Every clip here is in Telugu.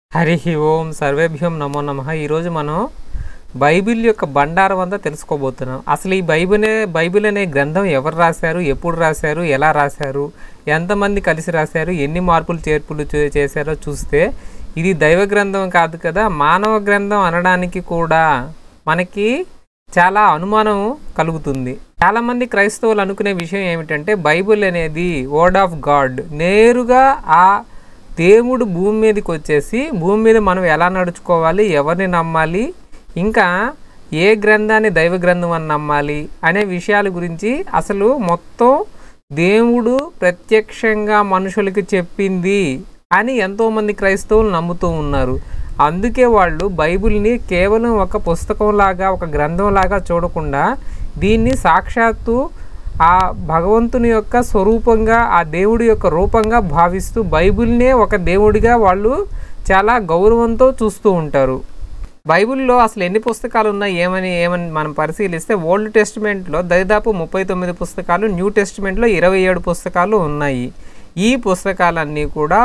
హరి ఓం సర్వేభ్యం నమో నమ ఈరోజు మనం బైబిల్ యొక్క బండారం అంతా తెలుసుకోబోతున్నాం అసలు ఈ బైబిల్ బైబిల్ అనే గ్రంథం ఎవరు రాశారు ఎప్పుడు రాశారు ఎలా రాశారు ఎంతమంది కలిసి రాశారు ఎన్ని మార్పులు చేర్పులు చే- చేశారో చూస్తే ఇది దైవ గ్రంథం కాదు కదా మానవ గ్రంథం అనడానికి కూడా మనకి చాలా అనుమానం కలుగుతుంది చాలామంది క్రైస్తవులు అనుకునే విషయం ఏమిటంటే బైబిల్ అనేది వర్డ్ ఆఫ్ గాడ్ నేరుగా ఆ దేవుడు భూమి మీదకి వచ్చేసి భూమి మీద మనం ఎలా నడుచుకోవాలి ఎవరిని నమ్మాలి ఇంకా ఏ గ్రంథాన్ని దైవ గ్రంథం అని నమ్మాలి అనే విషయాల గురించి అసలు మొత్తం దేవుడు ప్రత్యక్షంగా మనుషులకి చెప్పింది అని ఎంతోమంది క్రైస్తవులు నమ్ముతూ ఉన్నారు అందుకే వాళ్ళు బైబిల్ని కేవలం ఒక పుస్తకంలాగా ఒక గ్రంథంలాగా చూడకుండా దీన్ని సాక్షాత్తు ఆ భగవంతుని యొక్క స్వరూపంగా ఆ దేవుడి యొక్క రూపంగా భావిస్తూ బైబిల్నే ఒక దేవుడిగా వాళ్ళు చాలా గౌరవంతో చూస్తూ ఉంటారు బైబిల్లో అసలు ఎన్ని పుస్తకాలు ఉన్నాయి ఏమని ఏమని మనం పరిశీలిస్తే ఓల్డ్ టెస్టిమెంట్లో దాదాపు ముప్పై తొమ్మిది పుస్తకాలు న్యూ టెస్టిమెంట్లో ఇరవై ఏడు పుస్తకాలు ఉన్నాయి ఈ పుస్తకాలన్నీ కూడా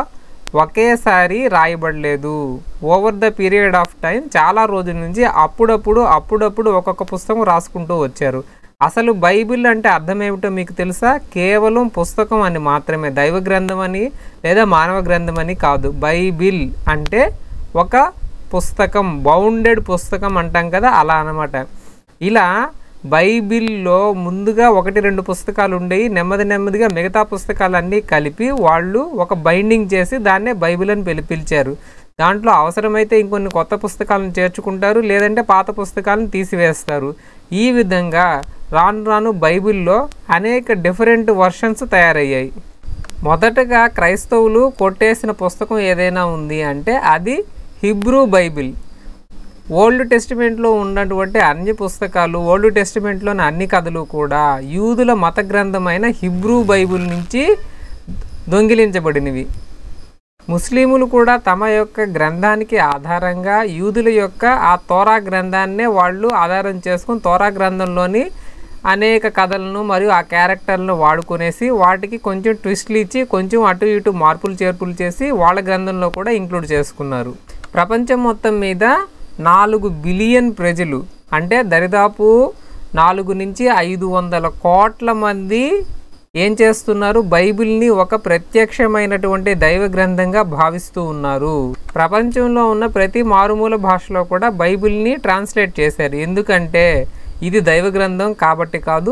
ఒకేసారి రాయబడలేదు over the period of time చాలా రోజుల నుంచి అప్పుడప్పుడు అప్పుడప్పుడు ఒక్కొక్క పుస్తకం రాసుకుంటూ వచ్చారు అసలు బైబిల్ అంటే అర్థం ఏమిటో మీకు తెలుసా కేవలం పుస్తకం అని మాత్రమే దైవ గ్రంథం అని లేదా మానవ గ్రంథం అని కాదు బైబిల్ అంటే ఒక పుస్తకం బౌండెడ్ పుస్తకం అంటాం కదా అలా అన్నమాట ఇలా బైబిల్లో ముందుగా ఒకటి రెండు పుస్తకాలు ఉండేవి నెమ్మది నెమ్మదిగా మిగతా పుస్తకాలన్నీ కలిపి వాళ్ళు ఒక బైండింగ్ చేసి దాన్నే బైబిల్ అని పిలి పిలిచారు దాంట్లో అవసరమైతే ఇంకొన్ని కొత్త పుస్తకాలను చేర్చుకుంటారు లేదంటే పాత పుస్తకాలను తీసివేస్తారు ఈ విధంగా రాను రాను బైబిల్లో అనేక డిఫరెంట్ వర్షన్స్ తయారయ్యాయి మొదటగా క్రైస్తవులు కొట్టేసిన పుస్తకం ఏదైనా ఉంది అంటే అది హిబ్రూ బైబిల్ ఓల్డ్ టెస్టిమెంట్లో ఉన్నటువంటి అన్ని పుస్తకాలు ఓల్డ్ టెస్టిమెంట్లోని అన్ని కథలు కూడా యూదుల మత గ్రంథమైన హిబ్రూ బైబిల్ నుంచి దొంగిలించబడినవి ముస్లిములు కూడా తమ యొక్క గ్రంథానికి ఆధారంగా యూదుల యొక్క ఆ తోరా గ్రంథాన్నే వాళ్ళు ఆధారం చేసుకుని తోరా గ్రంథంలోని అనేక కథలను మరియు ఆ క్యారెక్టర్లను వాడుకునేసి వాటికి కొంచెం ట్విస్ట్లు ఇచ్చి కొంచెం అటు ఇటు మార్పులు చేర్పులు చేసి వాళ్ళ గ్రంథంలో కూడా ఇంక్లూడ్ చేసుకున్నారు ప్రపంచం మొత్తం మీద నాలుగు బిలియన్ ప్రజలు అంటే దరిదాపు నాలుగు నుంచి ఐదు వందల కోట్ల మంది ఏం చేస్తున్నారు బైబిల్ని ఒక ప్రత్యక్షమైనటువంటి దైవ గ్రంథంగా భావిస్తూ ఉన్నారు ప్రపంచంలో ఉన్న ప్రతి మారుమూల భాషలో కూడా బైబిల్ని ట్రాన్స్లేట్ చేశారు ఎందుకంటే ఇది దైవ గ్రంథం కాబట్టి కాదు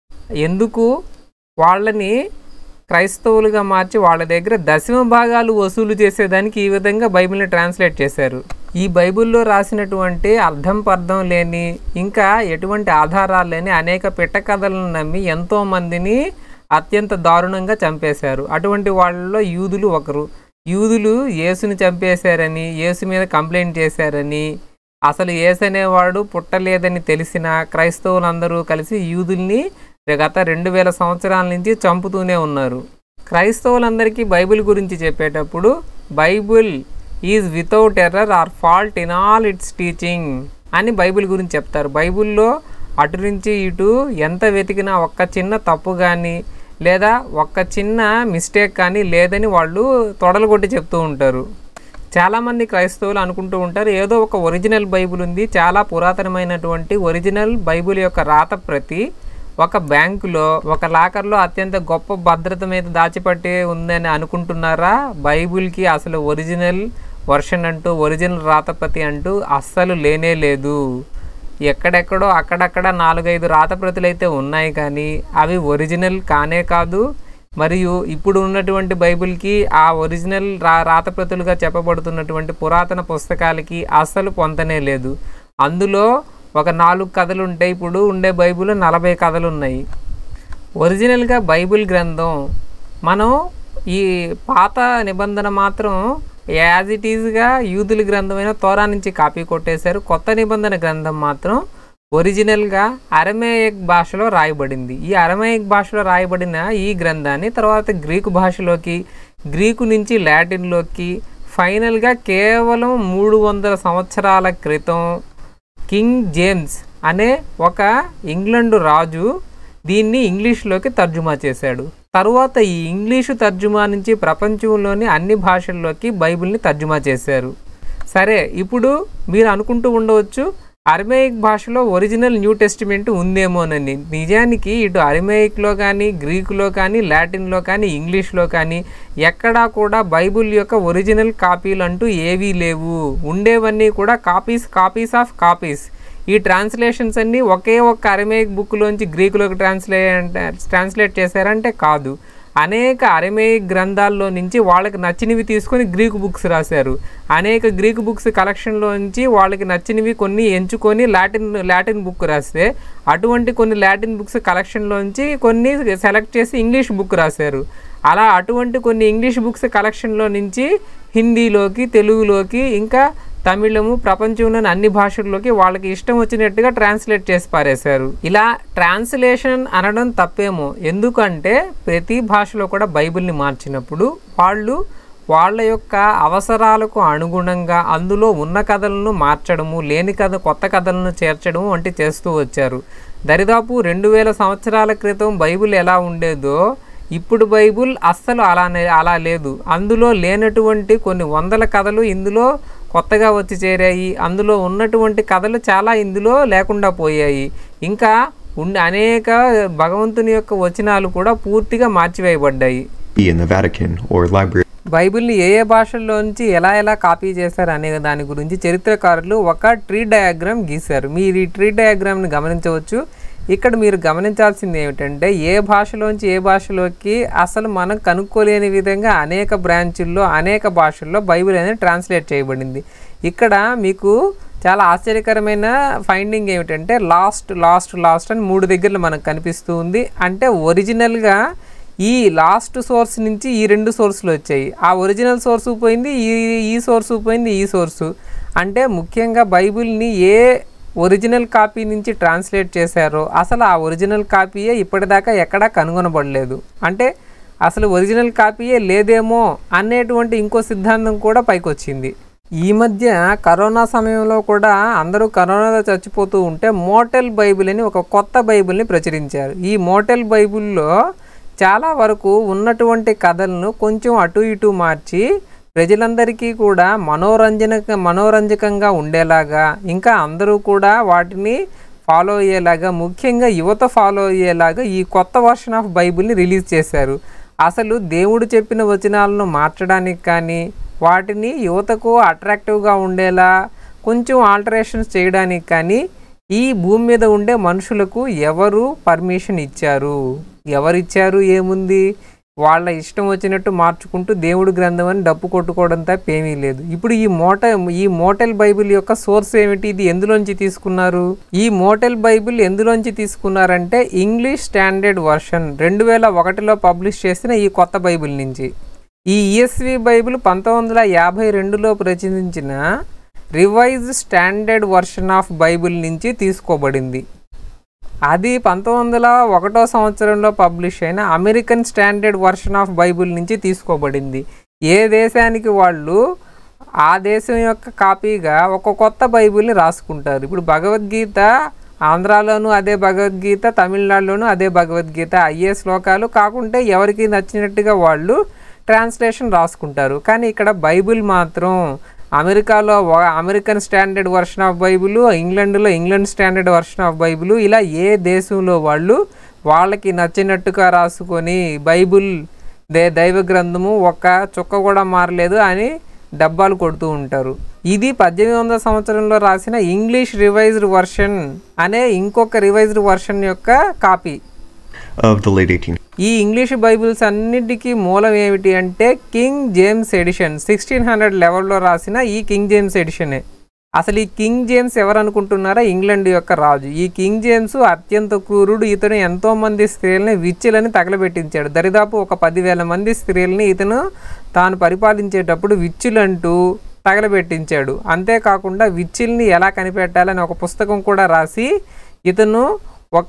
ఎందుకు వాళ్ళని క్రైస్తవులుగా మార్చి వాళ్ళ దగ్గర దశమ భాగాలు వసూలు చేసేదానికి ఈ విధంగా బైబిల్ని ట్రాన్స్లేట్ చేశారు ఈ బైబిల్లో రాసినటువంటి అర్థం పర్థం లేని ఇంకా ఎటువంటి ఆధారాలు లేని అనేక పిట్ట కథలను నమ్మి ఎంతో మందిని అత్యంత దారుణంగా చంపేశారు అటువంటి వాళ్ళలో యూదులు ఒకరు యూదులు యేసుని చంపేశారని యేసు మీద కంప్లైంట్ చేశారని అసలు యేసు అనేవాడు పుట్టలేదని తెలిసిన క్రైస్తవులందరూ కలిసి యూదుల్ని గత రెండు వేల సంవత్సరాల నుంచి చంపుతూనే ఉన్నారు క్రైస్తవులందరికీ బైబిల్ గురించి చెప్పేటప్పుడు Bible is without error or fault in all its teaching అని బైబిల్ గురించి చెప్తారు బైబిల్లో అటు నుంచి ఇటు ఎంత వెతికినా ఒక్క చిన్న తప్పు కానీ లేదా ఒక్క చిన్న మిస్టేక్ కానీ లేదని వాళ్ళు తొడలు కొట్టి చెప్తూ ఉంటారు చాలామంది క్రైస్తవులు అనుకుంటూ ఉంటారు ఏదో ఒక ఒరిజినల్ బైబిల్ ఉంది చాలా పురాతనమైనటువంటి ఒరిజినల్ బైబిల్ యొక్క రాత ప్రతి ఒక బ్యాంకులో ఒక లాకర్లో అత్యంత గొప్ప భద్రత మీద దాచిపట్టి ఉందని అనుకుంటున్నారా బైబిల్కి అసలు ఒరిజినల్ వర్షన్ అంటూ ఒరిజినల్ రాతప్రతి అంటూ అస్సలు లేనే లేదు ఎక్కడెక్కడో అక్కడక్కడ నాలుగైదు రాతప్రతులు అయితే ఉన్నాయి కానీ అవి ఒరిజినల్ కానే కాదు మరియు ఇప్పుడు ఉన్నటువంటి బైబిల్కి ఆ ఒరిజినల్ రా రాతప్రతులుగా చెప్పబడుతున్నటువంటి పురాతన పుస్తకాలకి అస్సలు పొంతనే లేదు అందులో ఒక నాలుగు కథలు ఉంటాయి ఇప్పుడు ఉండే బైబిల్ నలభై కథలు ఉన్నాయి ఒరిజినల్గా బైబిల్ గ్రంథం మనం ఈ పాత నిబంధన మాత్రం యాజ్ ఇట్ ఈజ్గా యూదుల గ్రంథమైన తోరా నుంచి కాపీ కొట్టేశారు కొత్త నిబంధన గ్రంథం మాత్రం ఒరిజినల్గా అరమేయక్ భాషలో రాయబడింది ఈ అరమేయక్ భాషలో రాయబడిన ఈ గ్రంథాన్ని తర్వాత గ్రీకు భాషలోకి గ్రీకు నుంచి లాటిన్లోకి ఫైనల్గా కేవలం మూడు వందల సంవత్సరాల క్రితం కింగ్ జేమ్స్ అనే ఒక ఇంగ్లండు రాజు దీన్ని ఇంగ్లీష్లోకి తర్జుమా చేశాడు తరువాత ఈ ఇంగ్లీషు తర్జుమా నుంచి ప్రపంచంలోని అన్ని భాషల్లోకి బైబిల్ని తర్జుమా చేశారు సరే ఇప్పుడు మీరు అనుకుంటూ ఉండవచ్చు అరమేయిక్ భాషలో ఒరిజినల్ న్యూ టెస్టిమెంట్ ఉందేమోనని నిజానికి ఇటు అరమేయిక్లో కానీ గ్రీకులో కానీ లాటిన్లో కానీ ఇంగ్లీష్లో కానీ ఎక్కడా కూడా బైబుల్ యొక్క ఒరిజినల్ కాపీలు అంటూ ఏవీ లేవు ఉండేవన్నీ కూడా కాపీస్ కాపీస్ ఆఫ్ కాపీస్ ఈ ట్రాన్స్లేషన్స్ అన్నీ ఒకే ఒక్క అరమేయిక్ బుక్లోంచి గ్రీకులోకి ట్రాన్స్లే ట్రాన్స్లేట్ చేశారంటే కాదు అనేక అరమేయిక్ గ్రంథాల్లో నుంచి వాళ్ళకి నచ్చినవి తీసుకొని గ్రీకు బుక్స్ రాశారు అనేక గ్రీకు బుక్స్ కలెక్షన్లో నుంచి వాళ్ళకి నచ్చినవి కొన్ని ఎంచుకొని లాటిన్ లాటిన్ బుక్ రాస్తే అటువంటి కొన్ని లాటిన్ బుక్స్ కలెక్షన్లోంచి కొన్ని సెలెక్ట్ చేసి ఇంగ్లీష్ బుక్ రాశారు అలా అటువంటి కొన్ని ఇంగ్లీష్ బుక్స్ కలెక్షన్లో నుంచి హిందీలోకి తెలుగులోకి ఇంకా తమిళము ప్రపంచంలోని అన్ని భాషల్లోకి వాళ్ళకి ఇష్టం వచ్చినట్టుగా ట్రాన్స్లేట్ చేసి పారేశారు ఇలా ట్రాన్స్లేషన్ అనడం తప్పేమో ఎందుకంటే ప్రతి భాషలో కూడా బైబిల్ని మార్చినప్పుడు వాళ్ళు వాళ్ళ యొక్క అవసరాలకు అనుగుణంగా అందులో ఉన్న కథలను మార్చడము లేని కథ కొత్త కథలను చేర్చడము వంటి చేస్తూ వచ్చారు దరిదాపు రెండు వేల సంవత్సరాల క్రితం బైబిల్ ఎలా ఉండేదో ఇప్పుడు బైబుల్ అస్సలు అలానే అలా లేదు అందులో లేనటువంటి కొన్ని వందల కథలు ఇందులో కొత్తగా వచ్చి చేరాయి అందులో ఉన్నటువంటి కథలు చాలా ఇందులో లేకుండా పోయాయి ఇంకా ఉండి అనేక భగవంతుని యొక్క వచనాలు కూడా పూర్తిగా మార్చివేయబడ్డాయి in the Vatican or library బైబిల్ని ఏ ఏ భాషల్లోంచి ఎలా ఎలా కాపీ చేశారు అనే దాని గురించి చరిత్రకారులు ఒక ట్రీ డయాగ్రామ్ గీశారు మీరు ఈ ట్రీ డయాగ్రామ్ని గమనించవచ్చు ఇక్కడ మీరు గమనించాల్సింది ఏమిటంటే ఏ భాషలోంచి ఏ భాషలోకి అసలు మనం కనుక్కోలేని విధంగా అనేక బ్రాంచుల్లో అనేక భాషల్లో బైబిల్ అనేది ట్రాన్స్లేట్ చేయబడింది ఇక్కడ మీకు చాలా ఆశ్చర్యకరమైన ఫైండింగ్ ఏమిటంటే లాస్ట్ లాస్ట్ లాస్ట్ అని మూడు దగ్గరలు మనకు కనిపిస్తూ ఉంది అంటే ఒరిజినల్గా ఈ లాస్ట్ సోర్స్ నుంచి ఈ రెండు సోర్సులు వచ్చాయి ఆ ఒరిజినల్ సోర్సు పోయింది ఈ ఈ సోర్సు పోయింది ఈ సోర్సు అంటే ముఖ్యంగా బైబిల్ని ఏ ఒరిజినల్ కాపీ నుంచి ట్రాన్స్లేట్ చేశారో అసలు ఆ ఒరిజినల్ కాపీయే ఇప్పటిదాకా ఎక్కడా కనుగొనబడలేదు అంటే అసలు ఒరిజినల్ కాపీయే లేదేమో అనేటువంటి ఇంకో సిద్ధాంతం కూడా పైకొచ్చింది ఈ మధ్య కరోనా సమయంలో కూడా అందరూ కరోనాలో చచ్చిపోతూ ఉంటే మోటెల్ బైబిల్ అని ఒక కొత్త బైబిల్ని ప్రచురించారు ఈ మోటెల్ బైబిల్లో చాలా వరకు ఉన్నటువంటి కథలను కొంచెం అటు ఇటు మార్చి ప్రజలందరికీ కూడా మనోరంజన మనోరంజకంగా ఉండేలాగా ఇంకా అందరూ కూడా వాటిని ఫాలో అయ్యేలాగా ముఖ్యంగా యువత ఫాలో అయ్యేలాగా ఈ కొత్త వర్షన్ ఆఫ్ బైబిల్ని రిలీజ్ చేశారు అసలు దేవుడు చెప్పిన వచనాలను మార్చడానికి కానీ వాటిని యువతకు అట్రాక్టివ్గా ఉండేలా కొంచెం ఆల్టరేషన్స్ చేయడానికి కానీ ఈ భూమి మీద ఉండే మనుషులకు ఎవరు పర్మిషన్ ఇచ్చారు ఎవరిచ్చారు ఏముంది వాళ్ళ ఇష్టం వచ్చినట్టు మార్చుకుంటూ దేవుడు గ్రంథం అని డప్పు కొట్టుకోవడం తప్ప ఏమీ లేదు ఇప్పుడు ఈ మోట ఈ మోటెల్ బైబిల్ యొక్క సోర్స్ ఏమిటి ఇది ఎందులోంచి తీసుకున్నారు ఈ మోటెల్ బైబిల్ ఎందులోంచి తీసుకున్నారంటే ఇంగ్లీష్ స్టాండర్డ్ వర్షన్ రెండు వేల ఒకటిలో పబ్లిష్ చేసిన ఈ కొత్త బైబిల్ నుంచి ఈ ఈఎస్వి బైబిల్ పంతొమ్మిది వందల యాభై రెండులో ప్రచురించిన revise standard version of Bible నుంచి తీసుకోబడింది అది పంతొమ్మిది వందల ఒకటో సంవత్సరంలో పబ్లిష్ అయిన American standard version of Bible నుంచి తీసుకోబడింది ఏ దేశానికి వాళ్ళు ఆ దేశం యొక్క కాపీగా ఒక కొత్త బైబిల్ని రాసుకుంటారు ఇప్పుడు భగవద్గీత ఆంధ్రాలోను అదే భగవద్గీత తమిళనాడులోను అదే భగవద్గీత అయ్యే శ్లోకాలు కాకుంటే ఎవరికి నచ్చినట్టుగా వాళ్ళు ట్రాన్స్లేషన్ రాసుకుంటారు కానీ ఇక్కడ బైబిల్ మాత్రం అమెరికాలో వ- American standard version of Bible ఇంగ్లాండ్లో England standard version of Bible ఇలా ఏ దేశంలో వాళ్ళు వాళ్ళకి నచ్చినట్టుగా రాసుకొని బైబిల్ దే దైవ గ్రంథము ఒక్క చుక్క కూడా మారలేదు అని డబ్బాలు కొడుతూ ఉంటారు ఇది పద్దెనిమిది వందల సంవత్సరంలో రాసిన ఇంగ్లీష్ రివైజ్డ్ వర్షన్ అనే ఇంకొక రివైజ్డ్ వర్షన్ యొక్క copy of the late 18th. ఈ ఇంగ్లీష్ బైబిల్స్ అన్నిటికీ మూలం ఏమిటి అంటే King James edition sixteen hundred లెవెల్లో రాసిన ఈ కింగ్ జేమ్స్ ఎడిషనే అసలు ఈ కింగ్ జేమ్స్ ఎవరు అనుకుంటున్నారా ఇంగ్లాండ్ యొక్క రాజు ఈ కింగ్ జేమ్స్ అత్యంత క్రూరుడు ఇతను ఎంతో మంది స్త్రీలని విచ్చిలని తగలబెట్టించాడు దరిదాపు ఒక పదివేల మంది స్త్రీలని ఇతను తాను పరిపాలించేటప్పుడు విచ్చులంటూ తగలబెట్టించాడు అంతేకాకుండా విచ్చిల్ని ఎలా కనిపెట్టాలని ఒక పుస్తకం కూడా రాసి ఇతను ఒక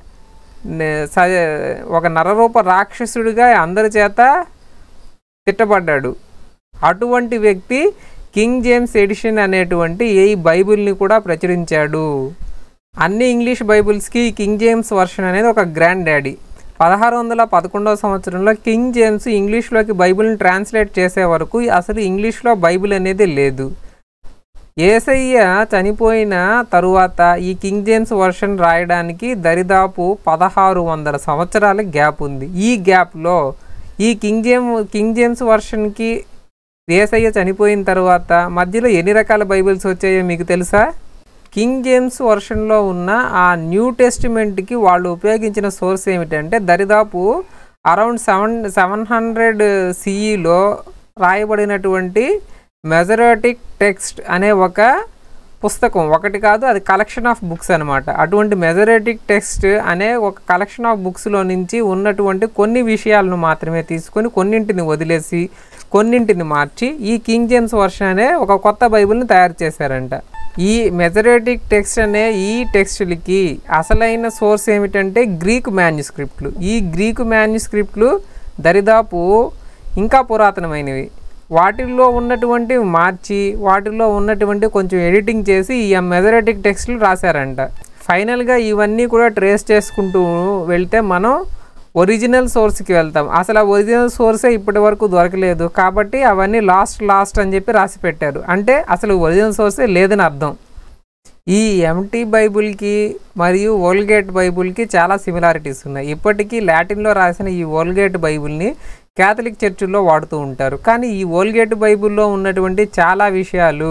నే- స- ఒక నరరూప రాక్షసుడిగా అందరి చేత తిట్టబడ్డాడు అటువంటి వ్యక్తి కింగ్ జేమ్స్ ఎడిషన్ అనేటువంటి ఈ బైబిల్ని కూడా ప్రచురించాడు అన్ని ఇంగ్లీష్ బైబిల్స్కి కింగ్ జేమ్స్ వర్షన్ అనేది ఒక గ్రాండ్ డాడీ పదహారు వందల పదకొండవ సంవత్సరంలో కింగ్ జేమ్స్ ఇంగ్లీష్లోకి బైబిల్ని ట్రాన్స్లేట్ చేసే వరకు అసలు ఇంగ్లీష్లో బైబిల్ అనేది లేదు ఏసయ్య చనిపోయిన తరువాత ఈ కింగ్ జేమ్స్ వర్షన్ రాయడానికి దరిదాపు పదహారు వందల సంవత్సరాల గ్యాప్ ఉంది ఈ గ్యాప్లో ఈ కింగ్ జేమ్ కింగ్ జేమ్స్ వర్షన్కి ఏసయ్య చనిపోయిన తర్వాత మధ్యలో ఎన్ని రకాల బైబిల్స్ వచ్చాయో మీకు తెలుసా కింగ్ జేమ్స్ వర్షన్లో ఉన్న ఆ న్యూ టెస్టిమెంట్కి వాళ్ళు ఉపయోగించిన సోర్స్ ఏమిటంటే దరిదాపు అరౌండ్ సెవెన్ సెవెన్ హండ్రెడ్ సిఈలో రాయబడినటువంటి మెజరాటిక్ టెక్స్ట్ అనే ఒక పుస్తకం ఒకటి కాదు అది కలెక్షన్ ఆఫ్ బుక్స్ అనమాట అటువంటి మెజరేటిక్ టెక్స్ట్ అనే ఒక కలెక్షన్ ఆఫ్ బుక్స్లో నుంచి ఉన్నటువంటి కొన్ని విషయాలను మాత్రమే తీసుకొని కొన్నింటిని వదిలేసి కొన్నింటిని మార్చి ఈ కింగ్ జేమ్స్ వర్షన్ అనే ఒక కొత్త బైబిల్ని తయారు చేశారంట ఈ మెజరేటిక్ టెక్స్ట్ అనే ఈ టెక్స్టులకి అసలైన సోర్స్ ఏమిటంటే గ్రీక్ మాన్యుస్క్రిప్ట్లు ఈ గ్రీకు మాన్యుస్క్రిప్ట్లు దరిదాపు ఇంకా పురాతనమైనవి వాటిల్లో ఉన్నటువంటి మార్చి వాటిల్లో ఉన్నటువంటి కొంచెం ఎడిటింగ్ చేసి ఈ మెజరేటిక్ టెక్స్ట్లు రాశారంట ఫైనల్గా ఇవన్నీ కూడా ట్రేస్ చేసుకుంటూ వెళ్తే మనం ఒరిజినల్ సోర్స్కి వెళ్తాం అసలు ఆ ఒరిజినల్ సోర్సే ఇప్పటి వరకు దొరకలేదు కాబట్టి అవన్నీ లాస్ట్ లాస్ట్ అని చెప్పి రాసి పెట్టారు అంటే అసలు ఒరిజినల్ సోర్సే లేదని అర్థం ఈ ఎంటీ బైబుల్కి మరియు ఓల్గేట్ బైబుల్కి చాలా సిమిలారిటీస్ ఉన్నాయి ఇప్పటికీ లాటిన్లో రాసిన ఈ ఓల్గేట్ బైబుల్ని క్యాథలిక్ చర్చిల్లో వాడుతూ ఉంటారు కానీ ఈ ఓల్గేట్ బైబుల్లో ఉన్నటువంటి చాలా విషయాలు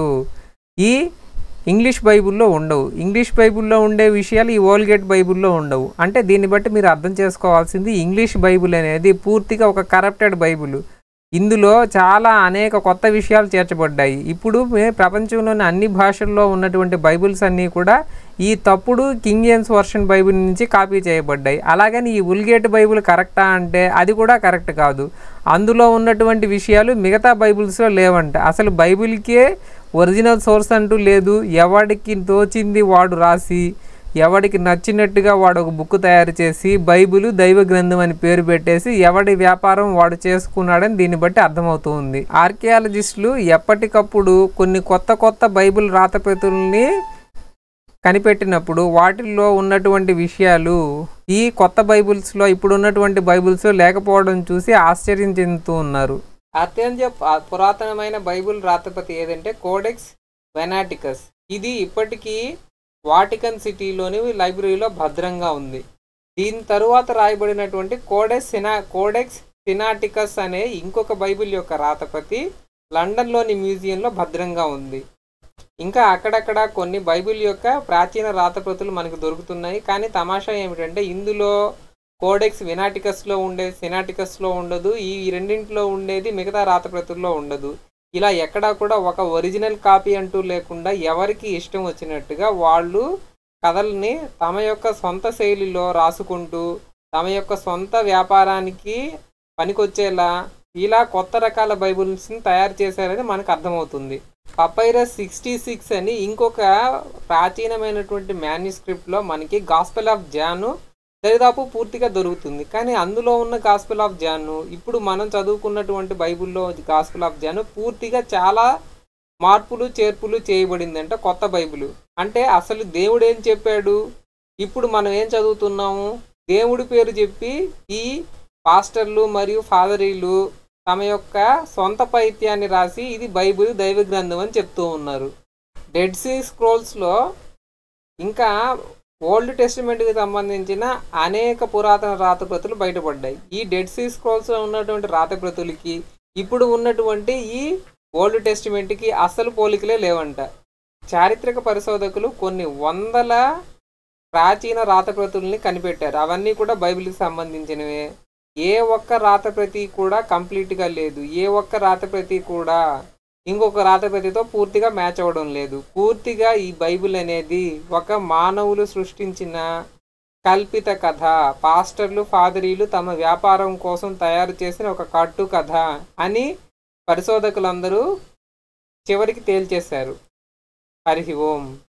ఈ ఇంగ్లీష్ బైబుల్లో ఉండవు ఇంగ్లీష్ బైబుల్లో ఉండే విషయాలు ఈ ఓల్గేట్ బైబుల్లో ఉండవు అంటే దీన్ని బట్టి మీరు అర్థం చేసుకోవాల్సింది ఇంగ్లీష్ బైబుల్ అనేది పూర్తిగా ఒక కరప్టెడ్ బైబుల్ ఇందులో చాలా అనేక కొత్త విషయాలు చేర్చబడ్డాయి ఇప్పుడు మే- ప్రపంచంలోని అన్ని భాషల్లో ఉన్నటువంటి బైబిల్స్ అన్నీ కూడా ఈ తప్పుడు కింగ్ జేమ్స్ వర్షన్ బైబిల్ నుంచి కాపీ చేయబడ్డాయి అలాగని ఈ ఉల్గేట్ బైబిల్ కరెక్టా అంటే అది కూడా కరెక్ట్ కాదు అందులో ఉన్నటువంటి విషయాలు మిగతా బైబిల్స్లో లేవంట అసలు బైబిల్కే ఒరిజినల్ సోర్స్ అంటూ లేదు ఎవడికి తోచింది వాడు రాసి ఎవడికి నచ్చినట్టుగా వాడు ఒక బుక్ తయారు చేసి బైబిల్ దైవ గ్రంథం అని పేరు పెట్టేసి ఎవడి వ్యాపారం వాడు చేసుకున్నాడని దీన్ని బట్టి అర్థమవుతుంది ఆర్కియాలజిస్టులు ఎప్పటికప్పుడు కొన్ని కొత్త కొత్త బైబిల్ రాతప్రతుల్ని కనిపెట్టినప్పుడు వాటిల్లో ఉన్నటువంటి విషయాలు ఈ కొత్త బైబిల్స్లో ఇప్పుడు ఉన్నటువంటి బైబిల్స్లో లేకపోవడం చూసి ఆశ్చర్యం చెందుతూ ఉన్నారు అత్యంత ప- పురాతనమైన బైబిల్ రాతపతి ఏదంటే కోడెక్స్ వెనాటికస్ ఇది ఇప్పటికీ వాటికన్ సిటీలోని లైబ్రరీలో భద్రంగా ఉంది దీని తరువాత రాయబడినటువంటి కోడెక్స్ సినా కోడెక్స్ సినాటికస్ అనే ఇంకొక బైబిల్ యొక్క రాతపతి లండన్లోని మ్యూజియంలో భద్రంగా ఉంది ఇంకా అక్కడక్కడ కొన్ని బైబిల్ యొక్క ప్రాచీన రాతప్రతులు మనకు దొరుకుతున్నాయి కానీ తమాషా ఏమిటంటే ఇందులో కోడెక్స్ వినాటికస్లో ఉండే సినాటికస్లో ఉండదు ఈ రెండింటిలో ఉండేది మిగతా రాతప్రతుల్లో ఉండదు ఇలా ఎక్కడా కూడా ఒక ఒరిజినల్ కాపీ అంటూ లేకుండా ఎవరికి ఇష్టం వచ్చినట్టుగా వాళ్ళు కథల్ని తమ యొక్క సొంత శైలిలో రాసుకుంటూ తమ యొక్క సొంత వ్యాపారానికి పనికొచ్చేలా ఇలా కొత్త రకాల బైబిల్స్ని తయారు చేశారని మనకు అర్థమవుతుంది పపైరస్ సిక్స్టీ సిక్స్ అని ఇంకొక ప్రాచీనమైనటువంటి మాన్యుస్క్రిప్ట్లో మనకి గాస్పెల్ ఆఫ్ జాను దరిదాపు పూర్తిగా దొరుకుతుంది కానీ అందులో ఉన్న గాస్పెల్ ఆఫ్ జాను ఇప్పుడు మనం చదువుకున్నటువంటి బైబిల్లో గాస్పెల్ ఆఫ్ జాను పూర్తిగా చాలా మార్పులు చేర్పులు చేయబడిందంట కొత్త బైబిల్ అంటే అసలు దేవుడు ఏం చెప్పాడు ఇప్పుడు మనం ఏం చదువుతున్నాము దేవుడి పేరు చెప్పి ఈ పాస్టర్లు మరియు ఫాదరీలు తమ యొక్క సొంత పైత్యాన్ని రాసి ఇది బైబిల్ దైవ గ్రంథం అని చెప్తూ ఉన్నారు డెడ్ సీ స్క్రోల్స్లో ఇంకా ఓల్డ్ టెస్టిమెంట్కి సంబంధించిన అనేక పురాతన రాతప్రతులు బయటపడ్డాయి ఈ డెడ్ సీ స్క్రోల్స్లో ఉన్నటువంటి రాతప్రతులకి ఇప్పుడు ఉన్నటువంటి ఈ ఓల్డ్ టెస్టిమెంట్కి అస్సలు పోలికలే లేవంట చారిత్రక పరిశోధకులు కొన్ని వందల ప్రాచీన రాతప్రతుల్ని కనిపెట్టారు అవన్నీ కూడా బైబిల్కి సంబంధించినవే ఏ ఒక్క రాతప్రతి కూడా కంప్లీట్గా లేదు ఏ ఒక్క రాతప్రతి కూడా ఇంకొక రాతప్రతితో పూర్తిగా మ్యాచ్ అవ్వడం లేదు పూర్తిగా ఈ బైబిల్ అనేది ఒక మానవులు సృష్టించిన కల్పిత కథ పాస్టర్లు ఫాదరీలు తమ వ్యాపారం కోసం తయారు చేసిన ఒక కట్టు కథ అని పరిశోధకులందరూ చివరికి తేల్చేశారు హరి ఓం